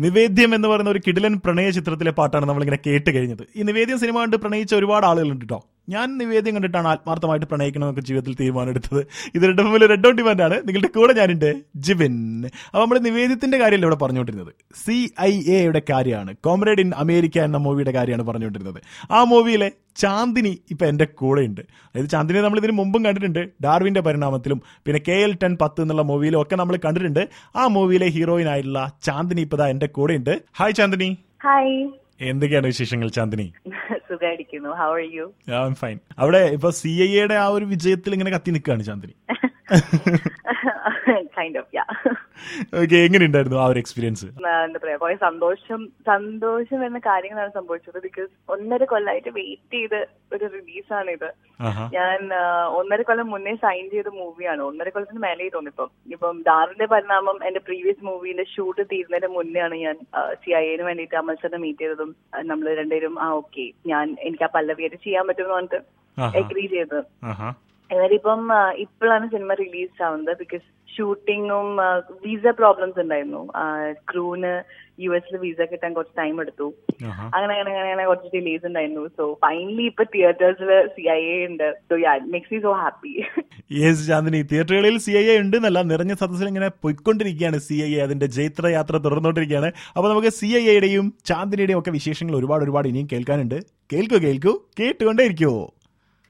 നിവേദ്യം എന്ന് പറയുന്ന ഒരു കിടിലൻ പ്രണയ ചിത്രത്തിലെ പാട്ടാണ് നമ്മളിങ്ങനെ കേട്ട് കഴിഞ്ഞത് ഈ നിവേദ്യം സിനിമ കണ്ട് പ്രണയിച്ച ഒരുപാട് ആളുകളുണ്ട് കേട്ടോ ഞാൻ നിവേദ്യം കണ്ടിട്ടാണ് ആത്മാർത്ഥമായിട്ട് പ്രണയിക്കണമെന്നൊക്കെ ജീവിതത്തിൽ തീരുമാനമെടുത്തത് ഇത് രണ്ടും മുമ്പിൽ റെഡ് ഓൺ ഡിമാൻഡ് ആണ് നിങ്ങളുടെ കൂടെ ഞാനുണ്ട് ജിബിൻ അപ്പോൾ നമ്മൾ നിവേദ്യത്തിന്റെ കാര്യമല്ല ഇവിടെ പറഞ്ഞുകൊണ്ടിരുന്നത് സി ഐ എയുടെ കാര്യമാണ് കോമ്രേഡ് ഇൻ അമേരിക്ക എന്ന മൂവിയുടെ കാര്യമാണ് പറഞ്ഞുകൊണ്ടിരുന്നത് ആ മൂവിയിലെ ചാന്ദിനി ഇപ്പൊ എന്റെ കൂടെ ഉണ്ട് അതായത് ചാന്ദിനി നമ്മൾ ഇതിന് മുമ്പും കണ്ടിട്ടുണ്ട് ഡാർവിന്റെ പരിണാമത്തിലും പിന്നെ കെ എൽ ടെൻ പത്ത് എന്നുള്ള മൂവിയിലും ഒക്കെ നമ്മൾ കണ്ടിട്ടുണ്ട് ആ മൂവിയിലെ ഹീറോയിൻ ആയിട്ടുള്ള ചാന്ദിനി ഇപ്പൊ ദാ എന്റെ കൂടെ ഉണ്ട് ഹായ് ചാന്ദിനി ഹായ് എന്തൊക്കെയാണ് വിശേഷങ്ങൾ ചാന്ദിനി സുഖമായിരിക്കുന്നു ഹൗ ആർ യു ഫൈൻ അവിടെ ഇപ്പൊ സി ഐ എയുടെ ആ ഒരു വിജയത്തിൽ ഇങ്ങനെ കത്തി നിൽക്കുകയാണ് Chandini kind of yeah okay എങ്ങനെയുണ്ടായിരുന്നു ആ ഒരു എക്സ്പീരിയൻസ് എന്താ പറയാ കുറെ സന്തോഷം സന്തോഷം എന്ന കാര്യങ്ങളാണ് സംഭവിച്ചത് ബിക്കോസ് ഒന്നര കൊല്ലമായിട്ട് വെയിറ്റ് ചെയ്ത് ഒരു റിലീസാണ് ഇത് ആഹാ ഞാൻ ആ, ഒന്നര കൊല്ലം മുന്നേ സൈൻ ചെയ്ത മൂവിയാണ് ഒന്നര കൊല്ലത്തിന് മേലെ തോന്നിപ്പം ഇപ്പം ഡാറിന്റെ പരിണാമം എന്റെ പ്രീവിയസ് മൂവിന്റെ ഷൂട്ട് തീരുന്നതിന് മുന്നെയാണ് ഞാൻ സി ഐ എന് വേണ്ടിയിട്ട് അമൽസറിനെ മീറ്റ് ചെയ്തതും നമ്മൾ രണ്ടുപേരും ആ ഓക്കെ ഞാൻ എനിക്ക് ആ പല്ലവിയായിട്ട് ചെയ്യാൻ പറ്റുമെന്ന് പറഞ്ഞിട്ട് ആഹാ. എഗ്രി ചെയ്തത് ആഹാ ഇവരിപ്പം ഇപ്പോഴാണ് സിനിമ റിലീസ് ആവുന്നത് ബിക്കോസ് ഷൂട്ടിങ്ങും വിസ പ്രോബ്ലംസ് ഉണ്ടായിരുന്നു ക്രൂന് യു എസിൽ വിസ കിട്ടാൻ കുറച്ച് ടൈം എടുത്തു ആഹാ അങ്ങനെ അങ്ങനെ അങ്ങനെ അങ്ങനെ കുറച്ച് ഡിലേസ് ഉണ്ടായിരുന്നു സോ ഫൈനലി ഇപ്പൊ തിയേറ്റേഴ്സിൽ സി ഐ എ ഉണ്ട് so yeah makes me so happy yes Chandini തിയേറ്ററുകളിൽ സി ഐ എ ഉണ്ട് എന്നല്ല നിറഞ്ഞ സദസ്സിൽ ഇങ്ങനെ പൊയ്ക്കൊണ്ടിരിക്കുകയാണ് സി ഐ എ അതിന്റെ ജൈത്ര യാത്ര തുടർന്നുകൊണ്ടിരിക്കുകയാണ് അപ്പൊ നമുക്ക് സി ഐ എയുടെയും ചാന്ദിനിയുടെയും ഒക്കെ വിശേഷങ്ങൾ ഒരുപാട് ഒരുപാട് ഇനിയും കേൾക്കാനുണ്ട് കേൾക്കൂ കേൾക്കൂ കേട്ടുകൊണ്ടേ ഇരിക്കുവോ